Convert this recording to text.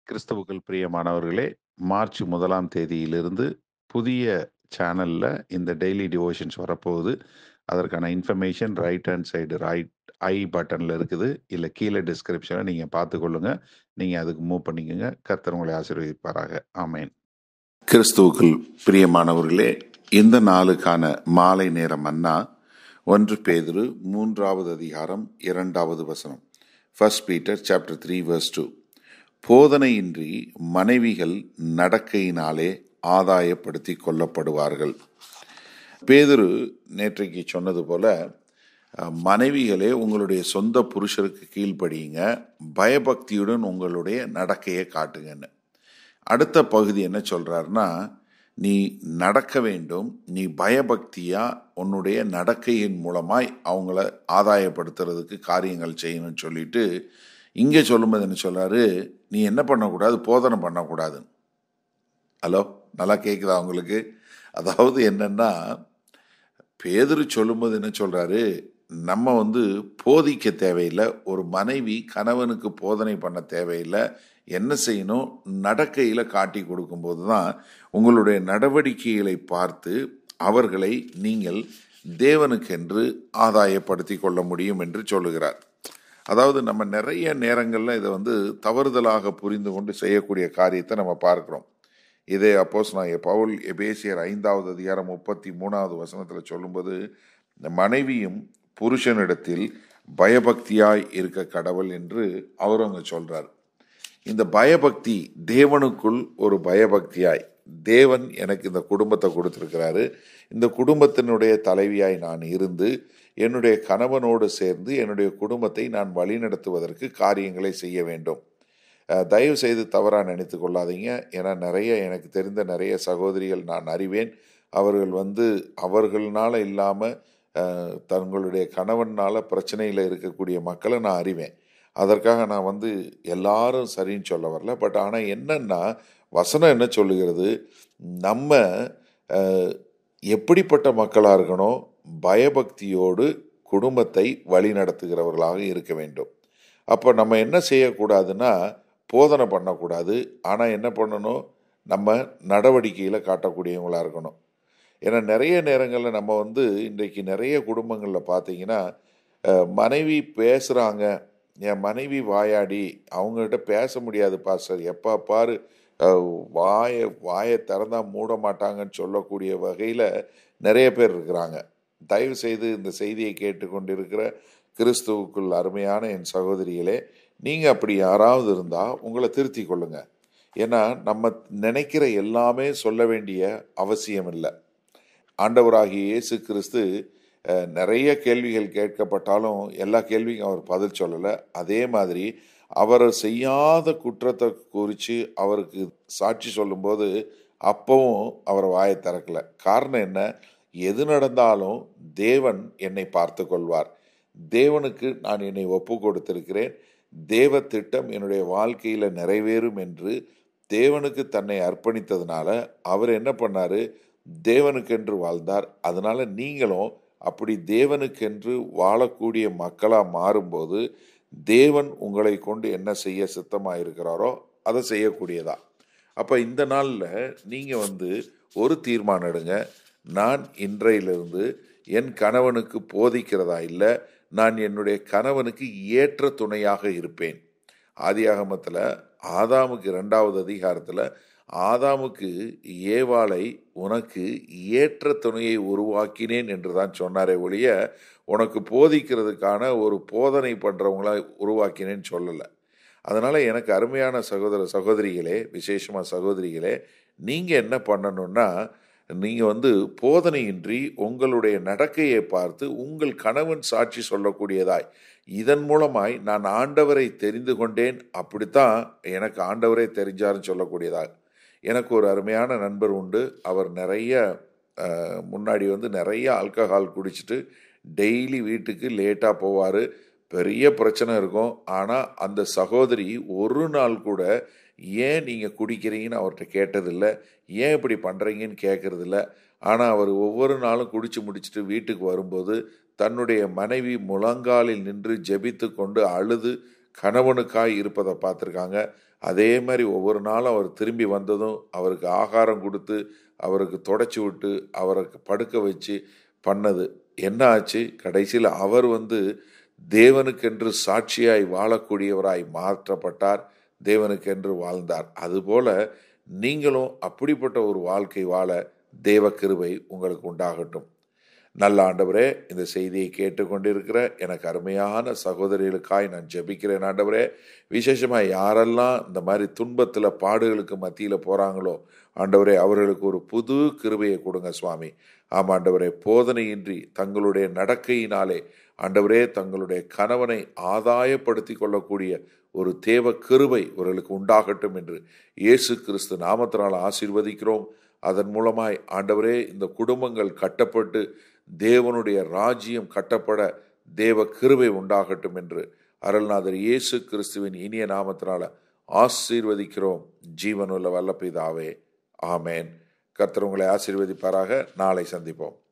கிறிஸ்துவுக்குள் பிரியமானவர்களே மார்ச் முதலாம் தேதியிலிருந்து புதிய சேனல்ல இந்த டெய்லி டிவோஷன்ஸ் வரப்போகுது அதற்கான information right hand side right I பட்டன்ல இருக்குது இல்லை கீழே டிஸ்கிரிப்ஷனை நீங்கள் பார்த்துக்கொள்ளுங்க நீங்கள் அதுக்கு மூவ் பண்ணிக்கோங்க கர்த்தர் உங்களை ஆசீர்வதிப்பாராக ஆமேன் கிறிஸ்துவுக்குள் பிரியமானவர்களே இந்த நாளுக்கான மாலை நேரம் அண்ணா ஒன்று பேதுரு மூன்றாவது அதிகாரம் இரண்டாவது வசனம் first Peter chapter three verse two போதனையின்றி மனைவிகள் நடக்கையினாலே ஆதாயப்படுத்தி கொள்ளப்படுவார்கள் பேதுரு நேற்றைக்கு சொன்னது போல அஹ், மனைவிகளே உங்களுடைய சொந்த புருஷருக்கு கீழ்ப்படியுங்க பயபக்தியுடன் உங்களுடைய நடக்கையை காட்டுங்கன்னு அடுத்த பகுதி என்ன சொல்றாருன்னா நீ நடக்க வேண்டும் நீ பயபக்தியா உன்னுடைய நடக்கையின் மூலமாய் அவங்கள ஆதாயப்படுத்துறதுக்கு காரியங்கள் செய்யணும்னு சொல்லிட்டு இங்கே சொல்லும்போது என்ன சொல்றாரு நீ என்ன பண்ணக்கூடாது போதனை பண்ணக்கூடாது ஹலோ நல்லா கேட்குதா உங்களுக்கு அதாவது என்னன்னா பேதுரு சொல்லும்போது என்ன சொல்றாரு நம்ம வந்து போதிக்க தேவையில்லை ஒரு மனைவி கணவனுக்கு போதனை பண்ண தேவையில்லை என்ன செய்யணும் நடக்கையில காட்டி கொடுக்கும்போது தான் உங்களுடைய நடவடிக்கைகளை பார்த்து அவர்களை நீங்கள் தேவனுக்கென்று ஆதாயப்படுத்தி கொள்ள முடியும் என்று சொல்லுகிறார் அதாவது நம்ம நிறைய நேரங்களில் இதை வந்து தவறுதலாக புரிந்து கொண்டு செய்யக்கூடிய காரியத்தை நம்ம பார்க்கிறோம் இதே அப்போஸ் நான் பவுல் எபேசியர் ஐந்தாவது அதிகாரம் முப்பத்தி மூணாவது வசனத்தில் சொல்லும்போது இந்த மனைவியும் புருஷனிடத்தில் பயபக்தியாய் இருக்க கடவுள் என்று அவர் அங்க சொல்றார் இந்த பயபக்தி தேவனுக்குள் ஒரு பயபக்தியாய் தேவன் எனக்கு இந்த குடும்பத்தை கொடுத்திருக்கிறாரு இந்த குடும்பத்தினுடைய தலைவியாய் நான் இருந்து என்னுடைய கணவனோடு சேர்ந்து என்னுடைய குடும்பத்தை நான் வழிநடத்துவதற்கு காரியங்களை செய்ய வேண்டும் அஹ், தயவு செய்து தவறாக நினைத்து கொள்ளாதீங்க ஏன்னா நிறைய எனக்கு தெரிந்த நிறைய சகோதரிகள் நான் அறிவேன் அவர்கள் வந்து அவர்களால இல்லாமல் தங்களுடைய கணவனால பிரச்சனையில் இருக்கக்கூடிய மக்களை நான் அறிவேன் அதற்காக நான் வந்து எல்லாரும் சரின்னு சொல்ல வரல பட் ஆனால் என்னன்னா வசனம் என்ன சொல்லுகிறது நம்ம அஹ், எப்படிப்பட்ட மக்களாக இருக்கணும் பயபக்தியோடு குடும்பத்தை வழி நடத்துகிறவர்களாக இருக்க வேண்டும் அப்போ நம்ம என்ன செய்யக்கூடாதுன்னா போதனை பண்ணக்கூடாது ஆனால் என்ன பண்ணணும் நம்ம நடவடிக்கையில் காட்டக்கூடியவங்களா இருக்கணும் ஏன்னா நிறைய நேரங்களில் நம்ம வந்து இன்றைக்கு நிறைய குடும்பங்களில் பார்த்தீங்கன்னா அஹ், மனைவி பேசுகிறாங்க என் மனைவி வாயாடி அவங்ககிட்ட பேச முடியாது பாஸ்டர் எப்போ பாரு அஹ், வாயை வாயை திறந்தா மூட மாட்டாங்கன்னு சொல்லக்கூடிய வகையில் நிறைய பேர் இருக்கிறாங்க தயவு செய்து இந்த செய்தியை கேட்டுக்கொண்டிருக்கிற கிறிஸ்துவுக்குள் அருமையான என் சகோதரிகளே நீங்கள் அப்படி யாராவது இருந்தால் உங்களை திருத்தி கொள்ளுங்க ஏன்னா நம்ம நினைக்கிற எல்லாமே சொல்ல வேண்டிய அவசியம் இல்லை ஆண்டவராகிய இயேசு கிறிஸ்து அஹ், நிறைய கேள்விகள் கேட்கப்பட்டாலும் எல்லா கேள்விக்கும் அவர் பதில் சொல்லலை அதே மாதிரி அவர் செய்யாத குற்றத்தை குறித்து அவருக்கு சாட்சி சொல்லும்போது அப்பவும் அவர் வாயை திறக்கல காரணம் என்ன எது நடந்தாலும் தேவன் என்னை பார்த்து கொள்வார் தேவனுக்கு நான் என்னை ஒப்பு கொடுத்திருக்கிறேன் தேவ திட்டம் என்னுடைய வாழ்க்கையில் நிறைவேறும் என்று தேவனுக்கு தன்னை அர்ப்பணித்ததுனால அவர் என்ன பண்ணாரு தேவனுக்கென்று வாழ்ந்தார் அதனால நீங்களும் அப்படி தேவனுக்கென்று வாழக்கூடிய மக்களாக மாறும்போது தேவன் உங்களை கொண்டு என்ன செய்ய சித்தமாக இருக்கிறாரோ அதை செய்யக்கூடியதா அப்போ இந்த நாளில் நீங்கள் வந்து ஒரு தீர்மானம் எடுங்க நான் இன்றையிலிருந்து என் கணவனுக்கு போதிக்கிறதா இல்லை நான் என்னுடைய கணவனுக்கு ஏற்ற துணையாக இருப்பேன் ஆதியாகமத்தில் ஆதாமுக்கு இரண்டாவது அதிகாரத்தில் ஆதாமுக்கு ஏவாளை உனக்கு ஏற்ற துணையை உருவாக்கினேன் என்று தான் சொன்னாரே ஒழிய உனக்கு போதிக்கிறதுக்கான ஒரு போதனை பண்ணுறவங்கள உருவாக்கினேன்னு சொல்லலை அதனால் எனக்கு அருமையான சகோதர சகோதரிகளே விசேஷமாக சகோதரிகளே நீங்கள் என்ன பண்ணணும்னா நீங்கள் வந்து போதனையின்றி உங்களுடைய நடக்கையை பார்த்து உங்கள் கணவன் சாட்சி சொல்லக்கூடியதாய் இதன் மூலமாய் நான் ஆண்டவரை தெரிந்து கொண்டேன் அப்படித்தான் எனக்கு ஆண்டவரே தெரிஞ்சாருன்னு சொல்லக்கூடியதாக எனக்கு ஒரு அருமையான நண்பர் உண்டு அவர் நிறைய அஹ், முன்னாடி வந்து நிறைய ஆல்கஹால் குடிச்சிட்டு டெய்லி வீட்டுக்கு லேட்டாக போவார் பெரிய பிரச்சனை இருக்கும் ஆனால் அந்த சகோதரி ஒரு நாள் கூட ஏன் நீங்கள் குடிக்கிறீங்கன்னு அவர்கிட்ட கேட்டதில்லை ஏன் இப்படி பண்ணுறீங்கன்னு கேட்கறதில்ல ஆனால் அவர் ஒவ்வொரு நாளும் குடிச்சு முடிச்சுட்டு வீட்டுக்கு வரும்போது தன்னுடைய மனைவி முழங்காலில் நின்று ஜெபித்து கொண்டு அழுது கணவனுக்காய் இருப்பதை பார்த்துருக்காங்க அதே மாதிரி ஒவ்வொரு நாளும் அவர் திரும்பி வந்ததும் அவருக்கு ஆகாரம் கொடுத்து அவருக்கு தொடச்சி விட்டு அவருக்கு படுக்க வச்சு பண்ணது என்ன ஆச்சு கடைசியில் அவர் வந்து தேவனுக்கென்று சாட்சியாய் வாழக்கூடியவராய் மாற்றப்பட்டார் தேவனுக்கென்று வாழ்ந்தார் அதுபோல நீங்களும் அப்படிப்பட்ட ஒரு வாழ்க்கை வாழ தேவ கிருபை உங்களுக்கு உண்டாகட்டும் நல்ல ஆண்டவரே இந்த செய்தியை கேட்டுக்கொண்டிருக்கிற எனக்கு அருமையான சகோதரிகளுக்காய் நான் ஜெபிக்கிறேன் ஆண்டவரே விசேஷமாக யாரெல்லாம் இந்த மாதிரி துன்பத்தில் பாடுகளுக்கு மத்தியில் போகிறாங்களோ ஆண்டவரே அவர்களுக்கு ஒரு புது கிருபையை கொடுங்க சுவாமி ஆமாம் ஆண்டவரே போதனையின்றி தங்களுடைய நடக்கையினாலே ஆண்டவரே தங்களுடைய கணவனை ஆதாயப்படுத்தி கொள்ளக்கூடிய ஒரு தேவ கிருபை இவர்களுக்கு உண்டாகட்டும் என்று இயேசு கிறிஸ்து நாமத்தினால் ஆசீர்வதிக்கிறோம் அதன் மூலமாய் ஆண்டவரே இந்த குடும்பங்கள் கட்டப்பட்டு தேவனுடைய ராஜ்யம் கட்டப்பட தேவ கிருபை உண்டாகட்டும் என்று அருள்நாதர் இயேசு கிறிஸ்துவின் இனிய நாமத்தினால ஆசீர்வதிக்கிறோம் ஜீவனுள்ள வல்லபிதாவே ஆமேன் கர்த்தர் உங்களை ஆசீர்வதிப்பாராக நாளை சந்திப்போம்